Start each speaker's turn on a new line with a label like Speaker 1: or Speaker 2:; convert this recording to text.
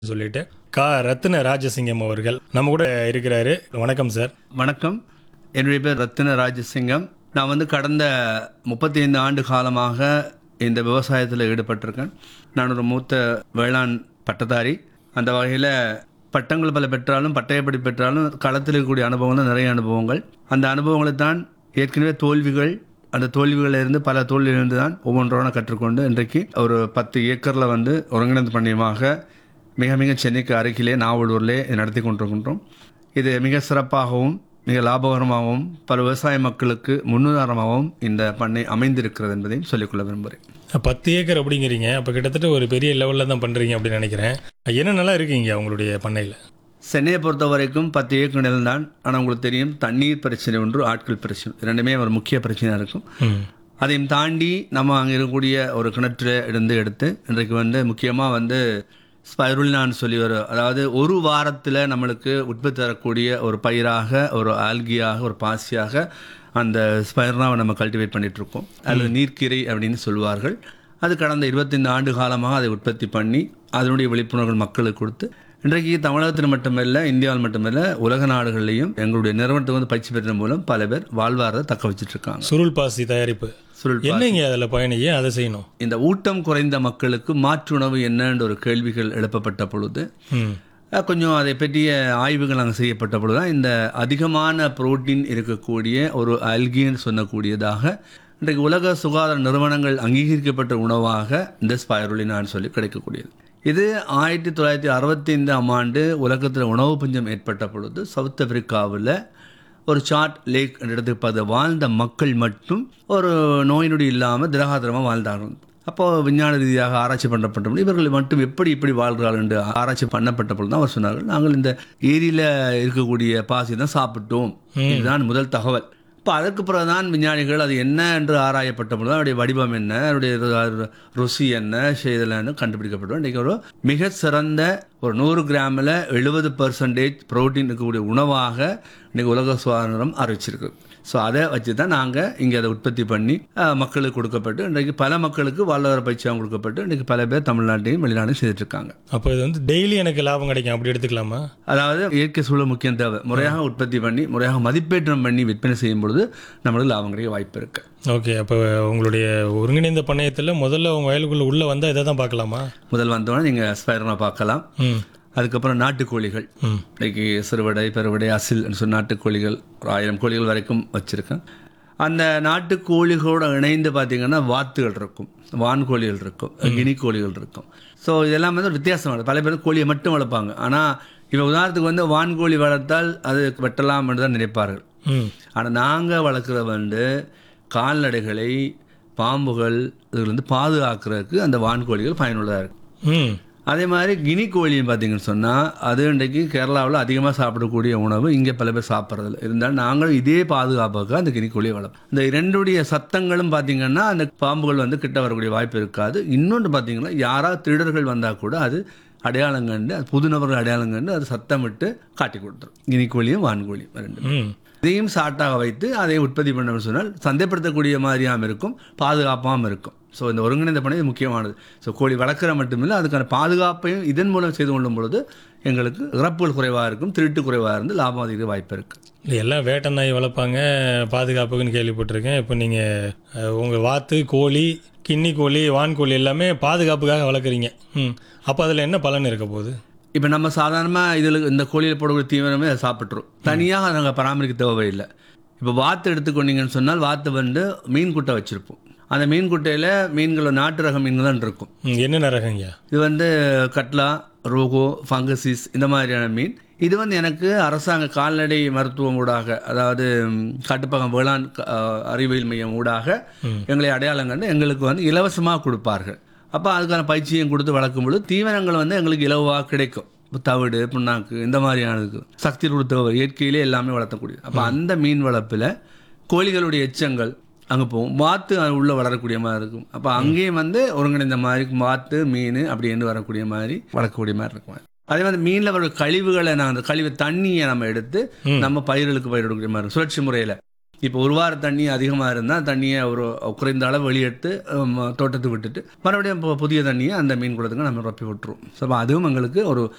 Speaker 1: சொல்லிட்டு கா ரத்ன ராஜசிங்கம் அவர்கள் நம்ம கூட இருக்கிறாரு வணக்கம் சார்
Speaker 2: வணக்கம் என்னுடைய பேர் ரத்தின ராஜசிங்கம் நான் வந்து கடந்த முப்பத்தி ஐந்து ஆண்டு காலமாக இந்த விவசாயத்தில் ஈடுபட்டிருக்கேன் நான் ஒரு மூத்த வேளாண் பட்டதாரி அந்த வகையில் பட்டங்கள் பல பெற்றாலும் பட்டயப்படி பெற்றாலும் களத்தில் இருக்கக்கூடிய அனுபவங்கள் நிறைய அனுபவங்கள் அந்த அனுபவங்களை தான் ஏற்கனவே தோல்விகள் அந்த தோல்விகளில் இருந்து பல தோல்வியிலிருந்து தான் ஒவ்வொன்றோட கற்றுக்கொண்டு இன்றைக்கு ஒரு பத்து ஏக்கரில் வந்து ஒருங்கிணைந்த பண்ணியமாக மிக மிக சென்னைக்கு அருகிலே நாவலூரிலே இதை நடத்தி கொண்டிருக்கின்றோம் இது மிக சிறப்பாகவும் மிக லாபகரமாகவும் பல விவசாய மக்களுக்கு முன்னுதாரணமாகவும் இந்த பண்ணை அமைந்திருக்கிறது என்பதையும் சொல்லிக்கொள்ள விரும்புகிறேன்
Speaker 1: பத்து ஏக்கர் அப்படிங்கிறீங்க அப்போ கிட்டத்தட்ட ஒரு பெரிய லெவலில் தான் பண்ணுறீங்க அப்படின்னு நினைக்கிறேன் என்னென்னலாம் இருக்கீங்க உங்களுடைய பண்ணையில்
Speaker 2: சென்னையை பொறுத்த வரைக்கும் பத்து ஏக்கர் நிலம் தான் ஆனால் உங்களுக்கு தெரியும் தண்ணீர் பிரச்சனை ஒன்று ஆட்கள் பிரச்சனை இரண்டுமே ஒரு முக்கிய பிரச்சனையாக இருக்கும்
Speaker 1: ம்
Speaker 2: அதையும் தாண்டி நம்ம அங்கே இருக்கக்கூடிய ஒரு கிணற்றில் இருந்து எடுத்து இன்றைக்கு வந்து முக்கியமாக வந்து ஸ்பைருலினான்னு சொல்லி ஒரு அதாவது ஒரு வாரத்தில் நம்மளுக்கு உற்பத்தி தரக்கூடிய ஒரு பயிராக ஒரு ஆல்கியாக ஒரு பாசியாக அந்த ஸ்பைர்னாவை நம்ம கல்டிவேட் பண்ணிட்டு இருக்கோம் அல்லது நீர்க்கீரை அப்படின்னு சொல்லுவார்கள் அது கடந்த இருபத்தைந்து ஆண்டு காலமாக அதை உற்பத்தி பண்ணி அதனுடைய விழிப்புணர்வுகள் மக்களுக்கு கொடுத்து இன்றைக்கு தமிழகத்தில் மட்டுமல்ல இந்தியாவில் மட்டுமல்ல உலக நாடுகள்லையும் எங்களுடைய நிறுவனத்துக்கு வந்து பயிற்சி பெற்ற மூலம் பல பேர் வாழ்வாரத்தை தக்க வச்சிட்டு இருக்காங்க
Speaker 1: சுருள் பாசி தயாரிப்பு
Speaker 2: சுருள்
Speaker 1: என்னங்க அதில் பயணி ஏன் அதை செய்யணும்
Speaker 2: இந்த ஊட்டம் குறைந்த மக்களுக்கு மாற்று உணவு என்னன்ற ஒரு கேள்விகள் எழுப்பப்பட்ட பொழுது
Speaker 1: ம்
Speaker 2: அஹ், கொஞ்சம் அதை பற்றிய ஆய்வுகள் அங்கே செய்யப்பட்ட பொழுது தான் இந்த அதிகமான புரோட்டீன் இருக்கக்கூடிய ஒரு அல்கின்னு சொல்லக்கூடியதாக இன்றைக்கு உலக சுகாதார நிறுவனங்கள் அங்கீகரிக்கப்பட்ட உணவாக இந்த ஸ்பைருலினான்னு சொல்லி கிடைக்கக்கூடியது இது ஆயிரத்தி தொள்ளாயிரத்தி அறுபத்தைந்தாம் ஆண்டு உலகத்தில் உணவு பஞ்சம் ஏற்பட்ட பொழுது சவுத் ஆப்பிரிக்காவில் ஒரு சாட் லேக் என்ற இடத்துக்கு பார்த்து வாழ்ந்த மக்கள் மட்டும் ஒரு நோய் நொடி இல்லாமல் திரகாத்திரமாக வாழ்ந்தார்கள் அப்போ விஞ்ஞான ரீதியாக ஆராய்ச்சி பண்ணப்பட்ட பொழுது இவர்கள் மட்டும் எப்படி இப்படி வாழ்கிறார்கள் என்று ஆராய்ச்சி பண்ணப்பட்ட பொழுது தான் அவர் சொன்னார்கள் நாங்கள் இந்த ஏரியில் இருக்கக்கூடிய பாசி தான் சாப்பிட்டோம் இதுதான் முதல் தகவல் இப்போ அதுக்கு பிறகுதான் விஞ்ஞானிகள் அது என்ன என்று ஆராயப்பட்ட பொழுது அதனுடைய வடிவம் என்ன அதனுடைய ரு- ருசி என்ன செய்தலன்னு கண்டுபிடிக்கப்பட்டோம் இன்றைக்கி ஒரு மிக சிறந்த ஒரு நூறு கிராமில் எழுபது பர்சன்டேஜ் புரோட்டீன் இருக்கக்கூடிய உணவாக இன்றைக்கி உலக சுகாதாரம் அறிவிச்சிருக்கு ஸோ அதை வச்சு தான் நாங்கள் இங்கே அதை உற்பத்தி பண்ணி அஹ், மக்களுக்கு கொடுக்கப்பட்டு இன்றைக்கு பல மக்களுக்கு வாழ்வாதார பயிற்சியாக கொடுக்கப்பட்டு இன்றைக்கி பல பேர் தமிழ்நாட்டையும் வெளிநாடும் செய்துட்டு இருக்காங்க
Speaker 1: அப்போ இது வந்து டெய்லி எனக்கு லாபம் கிடைக்கும் அப்படி எடுத்துக்கலாமா
Speaker 2: அதாவது இயற்கை சூழல் முக்கியம் தேவை முறையாக உற்பத்தி பண்ணி முறையாக மதிப்பேற்றம் பண்ணி விற்பனை செய்யும் பொழுது நம்மளுக்கு லாபம் கிடைக்க வாய்ப்பு இருக்கு
Speaker 1: ஓகே அப்போ உங்களுடைய ஒருங்கிணைந்த பண்ணையத்தில் முதல்ல உங்கள் வயலுக்குள்ளே உள்ளே வந்தால் இதை தான் பார்க்கலாமா
Speaker 2: முதல் வந்தோடனே நீங்கள் ஸ்பைரனா பார்க்கலாம்
Speaker 1: ம்
Speaker 2: அதுக்கப்புறம் நாட்டுக்கோழிகள்
Speaker 1: ம்
Speaker 2: இன்னைக்கு சிறுவடை பெருவடை அசில் சொல்லி நாட்டுக்கோழிகள் ஒரு ஆயிரம் கோழிகள் வரைக்கும் வச்சுருக்கேன் அந்த நாட்டுக்கோழிகளோட இணைந்து பார்த்தீங்கன்னா வாத்துகள் இருக்கும் வான்கோழிகள் இருக்கும் கினி கோழிகள் இருக்கும் ஸோ இதெல்லாம் வந்து ஒரு வித்தியாசம் பல பேர் கோழியை மட்டும் வளர்ப்பாங்க ஆனால் இப்போ உதாரணத்துக்கு வந்து வான்கோழி வளர்த்தால் அது வெட்டலாம் என்று தான் நினைப்பார்கள்
Speaker 1: ம்
Speaker 2: ஆனால் நாங்கள் வளர்க்குற வந்து கால்நடைகளை பாம்புகள் இதுலேருந்து பாதுகாக்கிறதுக்கு அந்த வான்கோழிகள் பயனுள்ளதாக இருக்கும்
Speaker 1: ம்
Speaker 2: அதே மாதிரி கினி கோழின்னு பார்த்தீங்கன்னு சொன்னால் அது இன்றைக்கு கேரளாவில் அதிகமாக சாப்பிடக்கூடிய உணவு இங்கே பல பேர் சாப்பிட்றதில்ல இருந்தாலும் நாங்களும் இதே பாதுகாப்புக்கு அந்த கினி கோழியை வளர்ப்போம் இந்த இரண்டுடைய சத்தங்களும் பார்த்தீங்கன்னா அந்த பாம்புகள் வந்து கிட்ட வரக்கூடிய வாய்ப்பு இருக்காது இன்னொன்று பார்த்தீங்கன்னா யாராவது திருடர்கள் வந்தால் கூட அது அடையாளம் கண்டு அது புது நபர்கள் அடையாளம் கண்டு அது சத்தமிட்டு காட்டி கொடுத்துரும் கினி கோழியும் வான்கோழியும் ரெண்டு
Speaker 1: ம்
Speaker 2: இதையும் சாட்டாக வைத்து அதை உற்பத்தி பண்ணணும்னு சொன்னால் சந்தைப்படுத்தக்கூடிய மாதிரியாகவும் இருக்கும் பாதுகாப்பாகவும் இருக்கும் ஸோ இந்த ஒருங்கிணைந்த பணி முக்கியமானது ஸோ கோழி வளர்க்குற மட்டுமில்லை அதுக்கான பாதுகாப்பையும் இதன் மூலம் செய்து கொள்ளும் பொழுது எங்களுக்கு இறப்புகள் குறைவாக இருக்கும் திருட்டு குறைவாக இருந்து லாபம் அதிக வாய்ப்பு இருக்குது
Speaker 1: இல்லை எல்லாம் வேட்டை நாய் வளர்ப்பாங்க பாதுகாப்புக்குன்னு கேள்விப்பட்டிருக்கேன் இப்போ நீங்கள் உங்கள் வாத்து கோழி கின்னி கோழி வான்கோழி எல்லாமே பாதுகாப்புக்காக வளர்க்குறீங்க ம் அப்போ அதில் என்ன பலன் இருக்க போகுது
Speaker 2: இப்போ நம்ம சாதாரணமாக இதில் இந்த கோழியில் போடக்கூடிய தீவனமே அதை சாப்பிட்றோம் தனியாக நாங்கள் பராமரிக்க தேவையில்லை இப்போ வாத்து எடுத்துக்கொண்டீங்கன்னு சொன்னால் வாத்து வந்து மீன் குட்டை வச்சுருப்போம் அந்த மீன் குட்டையில் மீன்கள் நாட்டு ரக மீன்கள் தான் இருக்கும்
Speaker 1: ம் என்ன ரகங்கய்யா
Speaker 2: இது வந்து கட்லா ரோகோ ஃபங்கசிஸ் இந்த மாதிரியான மீன் இது வந்து எனக்கு அரசாங்க கால்நடை மருத்துவம் ஊடாக அதாவது ம், காட்டுப்பகம் வேளாண் க- அஹ், அறிவியல் மையம் ஊடாக எங்களை அடையாளம் கண்டு எங்களுக்கு வந்து இலவசமாக கொடுப்பார்கள் அப்போ அதுக்கான பயிற்சியும் கொடுத்து வளர்க்கும் பொழுது தீவனங்கள் வந்து எங்களுக்கு இலவாக கிடைக்கும் இப்போ தவிடு புண்ணாக்கு இந்த மாதிரியானதுக்கு சக்தி கொடுத்த இயற்கையிலே எல்லாமே வளர்த்தக்கூடியது அப்போ அந்த மீன் வளர்ப்பில் கோழிகளுடைய எச்சங்கள் அங்கே போகும் வாத்து அது உள்ளே வளரக்கூடிய மாதிரி இருக்கும் அப்போ அங்கேயும் வந்து ஒருங்கிணைந்த மாதிரி வாத்து மீன் அப்படின்னு வரக்கூடிய மாதிரி வளர்க்கக்கூடிய மாதிரி இருக்கும் அதே மாதிரி மீனில் வர கழிவுகளை நான் அந்த கழிவு தண்ணியை நம்ம எடுத்து நம்ம பயிர்களுக்கு பயிரிடக்கூடிய மாதிரி இருக்கும் சுழற்சி முறையில் இப்போ ஒரு வார தண்ணி அதிகமாக இருந்தால் தண்ணியை ஒரு குறைந்த அளவு வெளியெடுத்து ஹம், தோட்டத்துக்கு விட்டுட்டு மறுபடியும் இப்போ புதிய தண்ணியை அந்த மீன் குளத்துக்கு நம்ம ரொப்பி விட்டுருவோம் ஸோ அப்போ அதுவும் எங்களுக்கு ஒரு